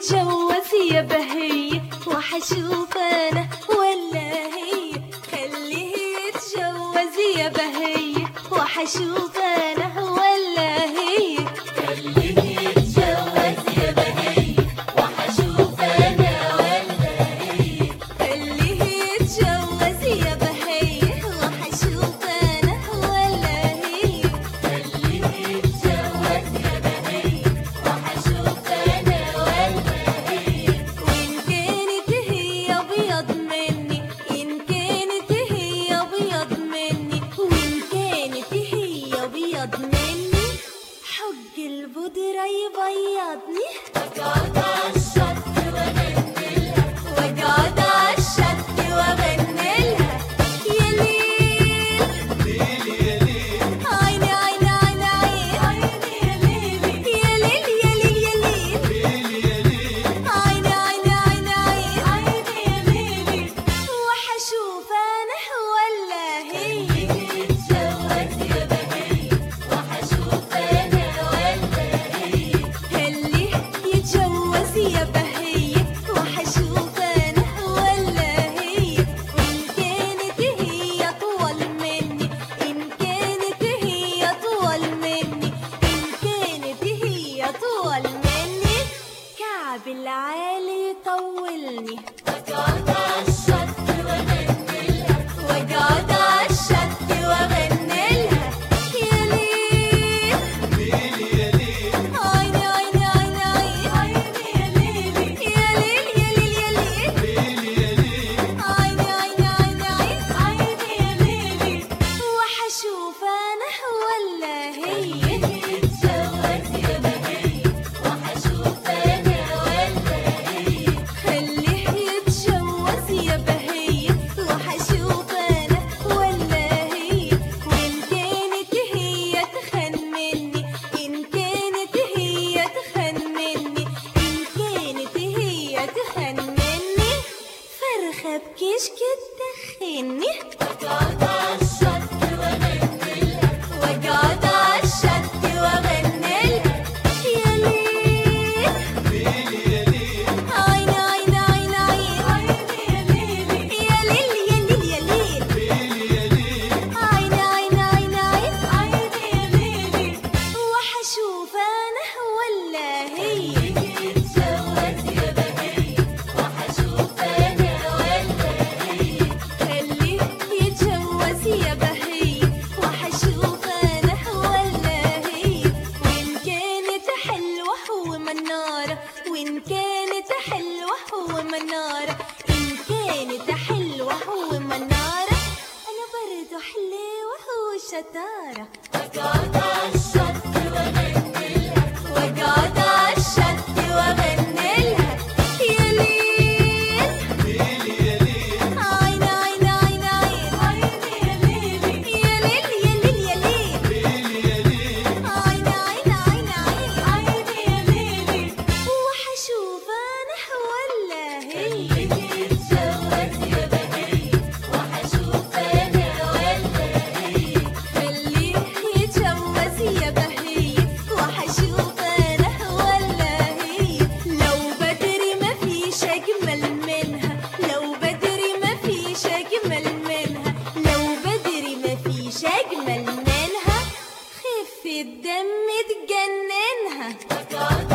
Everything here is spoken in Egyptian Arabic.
يتجوز يا بهية وحشوف انا ولا هي خليه يتجوز يا بهية وحشوف انا ولا هي خليه يتجوز يا بهية وحشوف أنا ولا هي خليه يتجوز يا بهية وحشوف انا ولا هي خليه يتجوز يا بهية وحشوف أنا ولا هي وإن كانت هي أبيض مني إن كانت هي أبيض مني وإن كانت هي أبيض مني حج البودرة يبيضني أقعد عالشط وأغنيلها وأقعد عالشط وأغنيلها يا ليل عيني عيني عيني عيني يا ليل يا ليل يا ليل عيني عيني عيني عيني وحشوف أنا ولا هي يتجوز يا بهية وحشوف أنا ولا هي خليه يتجوز يا بهية وحشوف أنا ولا هي وإن كانت هي أطول مني إن كانت هي أطول مني إن كانت هي أطول مني كعب العالي يطولني أقعد عالشط وأغنيلها وأقعد عالشط وأغنيلها يا ليل عيني عيني عيني عيني يا ليل يا ليل يا ليل عيني عيني عيني عيني وحشوف أنا ولا هي يتجوز يا بهية وحشوف أنا ولا هي خليه يتجوز يا بهية وحشوف أنا ولا هي وإن كانت هي تخن مني إن كانت هي تخن مني إن كانت هي تخن مني فرخة بكشك تخني أقعد عالشط وأغنيلها وأقعد عالشط وأغنيلها يا ليل عيني عيني عيني عيني يا ليل يا ليل يا ليل عيني عيني عيني عيني وحشوف أنا ولا هي يتجوز يا بهية وحشوف أنا ولا هي خليه يتجوز يا بهية وحشوف أنا ولا هي وإن كانت حلوة هو منارة وإن كانت حلوة هو منارة إن كانت حلوة هو منارة أنا برضو حلوة هو شطارة أقعد عالشط وأغنيلها وأقعد عالشط وأغنيلها يا ليل عيني عيني عيني عيني يا ليل يا ليل يا ليل عيني عيني عيني عيني وحشوف أنا ولا هي يتجوز يا بهية وحشوف أنا ولا هي خليه يتجوز يا بهية وحشوف أنا ولا هي لو بدري ما فيش أجمل منها لو بدري ما فيش أجمل منها لو بدري ما فيش أجمل منها خف الدم تجننها أقعد